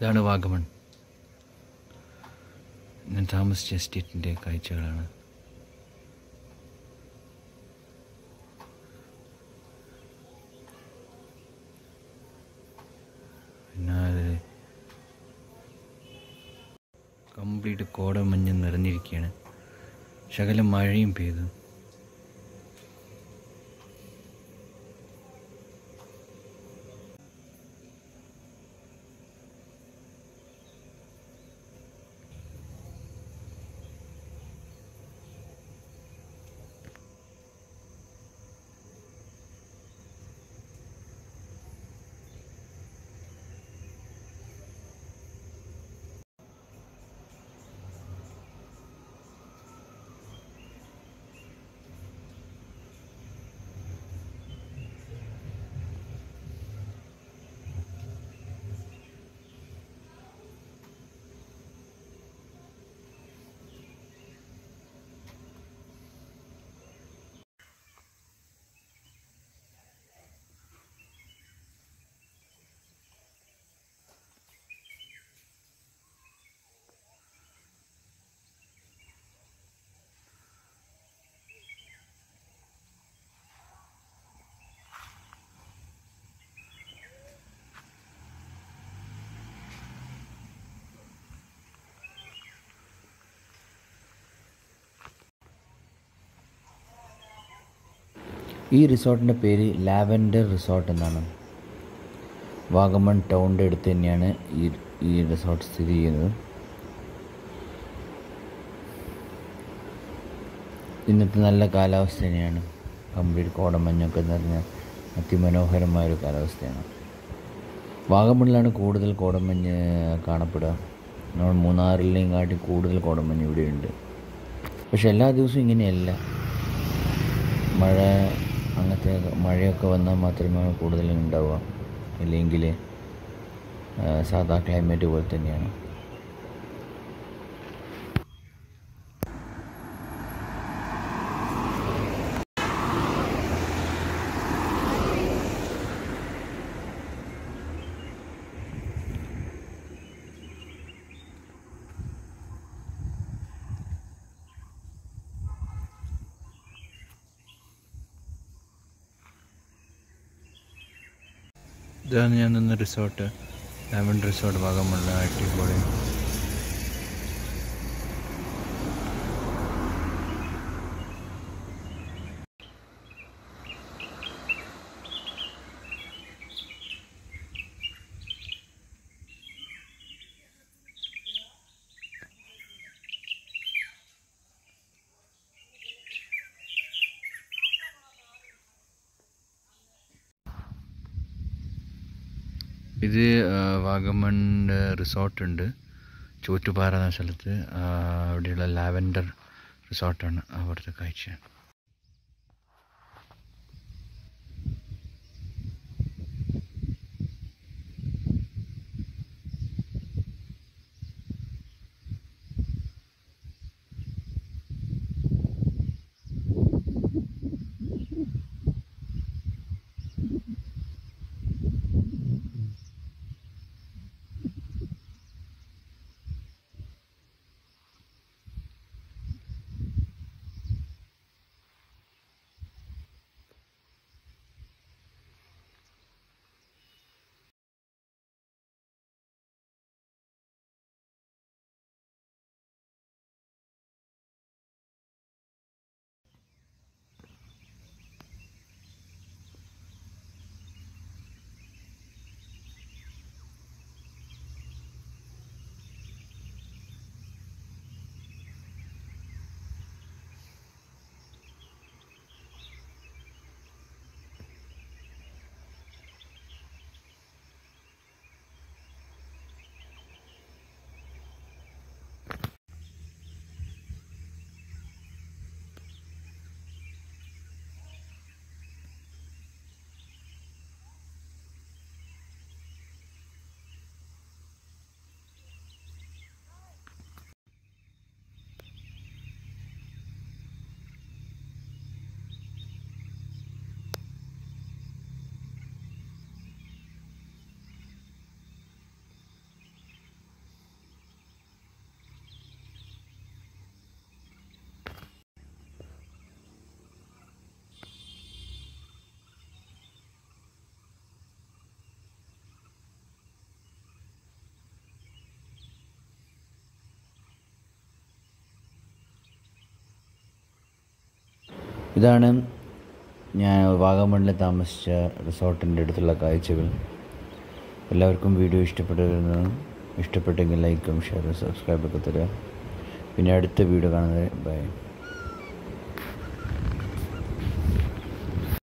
ഇതാണ് വാഗമൺ ഞാൻ താമസിച്ച എസ്റ്റേറ്റിൻ്റെ കാഴ്ചകളാണ് പിന്നെ കംപ്ലീറ്റ് കോടമഞ്ഞ് നിറഞ്ഞിരിക്കുകയാണ് ശകലം മഴയും പെയ്തു ഈ റിസോർട്ടിൻ്റെ പേര് ലാവൻഡർ റിസോർട്ട് എന്നാണ് വാഗമൺ ടൗണിൻ്റെ അടുത്ത് തന്നെയാണ് ഈ ഈ റിസോർട്ട് സ്ഥിതി ചെയ്യുന്നത് ഇന്നത്തെ നല്ല കാലാവസ്ഥ തന്നെയാണ് കംപ്ലീറ്റ് കോടമഞ്ഞൊക്കെ നിറഞ്ഞ അതിമനോഹരമായ ഒരു കാലാവസ്ഥയാണ് വാഗമണിലാണ് കൂടുതൽ കോടമഞ്ഞ് കാണപ്പെടുക നമ്മൾ മൂന്നാറിലെയും കാട്ടി കൂടുതൽ കോടമഞ്ഞ് ഇവിടെയുണ്ട് പക്ഷെ എല്ലാ ദിവസവും ഇങ്ങനെയല്ല മഴ അങ്ങനത്തെ മഴയൊക്കെ വന്നാൽ മാത്രമേ കൂടുതൽ ഉണ്ടാവുക ഇല്ലെങ്കിൽ ആ, സാധാ ക്ലൈമറ്റ് പോലെ തന്നെയാണ് ഇതാണ് ഞാൻ നിന്ന റിസോർട്ട് ലെമൺ റിസോർട്ട് ഭാഗമുള്ള അടിപൊളി ഇത് ആ, വാഗമൺ റിസോർട്ടുണ്ട് ചൂറ്റുപാറ എന്ന സ്ഥലത്ത് ആ, അവിടെയുള്ള ലാവൻഡർ റിസോർട്ടാണ് അവിടുത്തെ കാഴ്ച ഇതാണ് ഞാൻ വാഗമണ്ണിൽ താമസിച്ച റിസോർട്ടിൻ്റെ അടുത്തുള്ള കാഴ്ചകൾ എല്ലാവർക്കും വീഡിയോ ഇഷ്ടപ്പെട്ടു ഇഷ്ടപ്പെട്ടെങ്കിൽ ലൈക്കും ഷെയറും സബ്സ്ക്രൈബൊക്കെ തരിക പിന്നെ അടുത്ത വീഡിയോ കാണുന്നത് ബൈ